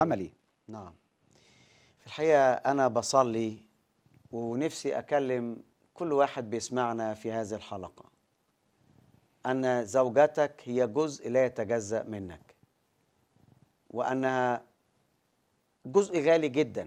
عملي نعم في الحقيقة أنا بصلي ونفسي أكلم كل واحد بيسمعنا في هذه الحلقة أن زوجتك هي جزء لا يتجزأ منك وأنها جزء غالي جدا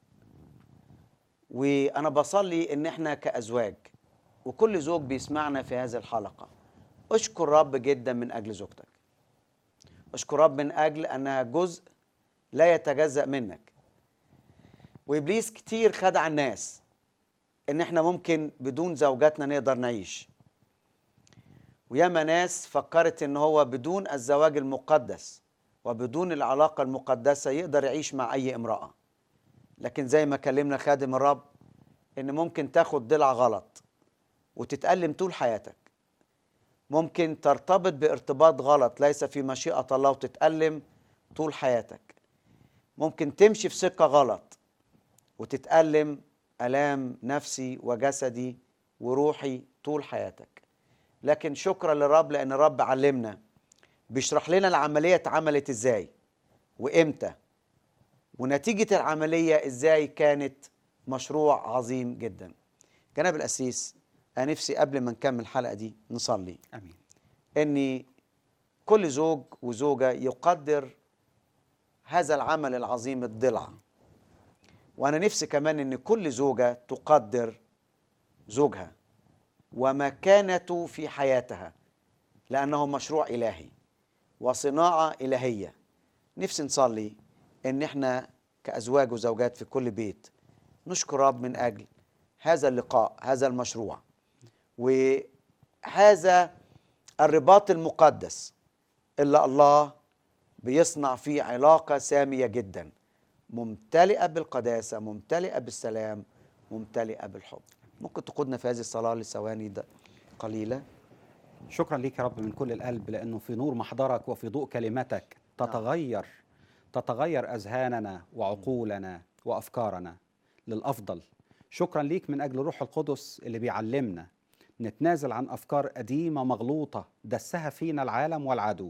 وأنا بصلي إن إحنا كأزواج وكل زوج بيسمعنا في هذه الحلقة اشكر رب جدا من أجل زوجتك اشكر رب من أجل أنها جزء لا يتجزأ منك وإبليس كتير خدع الناس إن إحنا ممكن بدون زوجاتنا نقدر نعيش وياما ناس فكرت إن هو بدون الزواج المقدس وبدون العلاقة المقدسة يقدر يعيش مع أي امرأة لكن زي ما كلمنا خادم الرب إن ممكن تاخد ضلع غلط وتتألم طول حياتك ممكن ترتبط بارتباط غلط ليس في مشيئة الله وتتألم طول حياتك ممكن تمشي في سكة غلط وتتألم ألام نفسي وجسدي وروحي طول حياتك لكن شكرا للرب لأن الرب علمنا بيشرح لنا العملية اتعملت ازاي وامتى ونتيجة العملية ازاي كانت مشروع عظيم جدا جناب الأسيس أنا نفسي قبل ما نكمل الحلقة دي نصلي امين ان كل زوج وزوجه يقدر هذا العمل العظيم الضلع وانا نفسي كمان ان كل زوجه تقدر زوجها ومكانته في حياتها لانه مشروع الهي وصناعه الهيه نفسي نصلي ان احنا كازواج وزوجات في كل بيت نشكر رب من اجل هذا اللقاء هذا المشروع وهذا الرباط المقدس اللي الله بيصنع فيه علاقة سامية جدا ممتلئة بالقداسة ممتلئة بالسلام ممتلئة بالحب ممكن تقودنا في هذه الصلاة لثواني د- قليلة شكرا ليك يا رب من كل القلب لانه في نور محضرك وفي ضوء كلمتك تتغير تتغير اذهاننا وعقولنا وافكارنا للافضل شكرا ليك من اجل روح القدس اللي بيعلمنا نتنازل عن افكار قديمه مغلوطه دسها فينا العالم والعدو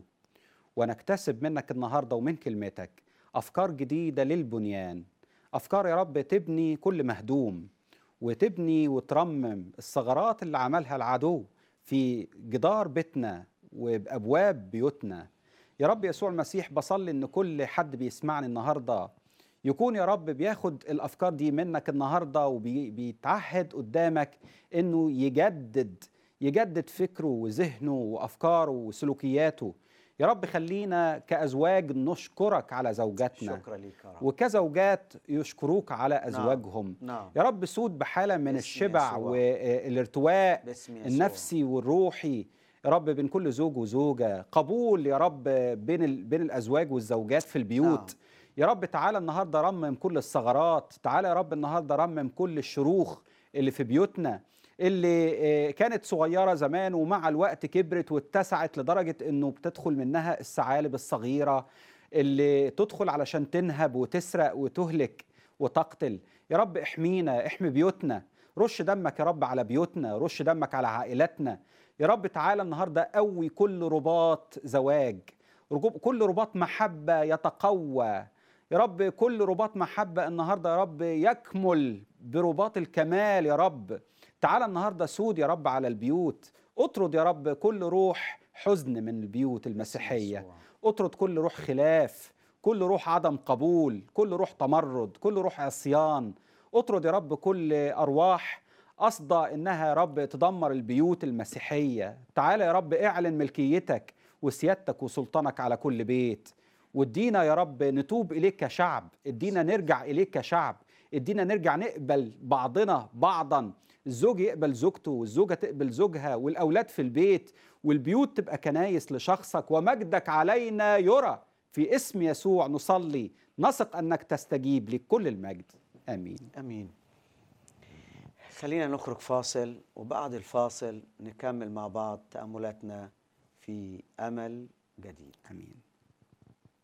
ونكتسب منك النهارده ومن كلمتك افكار جديده للبنيان افكار يا رب تبني كل مهدوم وتبني وترمم الثغرات اللي عملها العدو في جدار بيتنا وبابواب بيوتنا يا رب يسوع المسيح بصلي ان كل حد بيسمعني النهارده يكون يا رب بياخد الافكار دي منك النهارده وبيتعهد قدامك انه يجدد يجدد فكره وذهنه وافكاره وسلوكياته يا رب خلينا كازواج نشكرك على زوجاتنا شكرا ليك يا رب وكزوجات يشكروك على ازواجهم نعم يا رب سود بحاله من باسم الشبع يسوع. والارتواء باسم يسوع. النفسي والروحي يا رب بين كل زوج وزوجه قبول يا رب بين ال... بين الازواج والزوجات في البيوت نعم. يا رب تعالى النهارده رمم كل الثغرات تعالى يا رب النهارده رمم كل الشروخ اللي في بيوتنا اللي آه، كانت صغيره زمان ومع الوقت كبرت واتسعت لدرجه انه بتدخل منها الثعالب الصغيره اللي تدخل علشان تنهب وتسرق وتهلك وتقتل يا رب احمينا احمي بيوتنا رش دمك يا رب على بيوتنا رش دمك على عائلاتنا يا رب تعالى النهارده قوي كل رباط زواج رجوب- كل رباط محبه يتقوى يا رب كل رباط محبه النهارده يا رب يكمل برباط الكمال يا رب تعالى النهارده سود يا رب على البيوت اطرد يا رب كل روح حزن من البيوت المسيحيه يسوع. اطرد كل روح خلاف كل روح عدم قبول كل روح تمرد كل روح عصيان اطرد يا رب كل ارواح قصدة انها يا رب تدمر البيوت المسيحيه تعالى يا رب اعلن ملكيتك وسيادتك وسلطانك على كل بيت وادينا يا رب نتوب اليك كشعب ادينا نرجع اليك كشعب ادينا نرجع نقبل بعضنا بعضا الزوج يقبل زوجته والزوجه تقبل زوجها والاولاد في البيت والبيوت تبقى كنايس لشخصك ومجدك علينا يرى في اسم يسوع نصلي نثق انك تستجيب لكل المجد امين امين خلينا نخرج فاصل وبعد الفاصل نكمل مع بعض تاملاتنا في امل جديد امين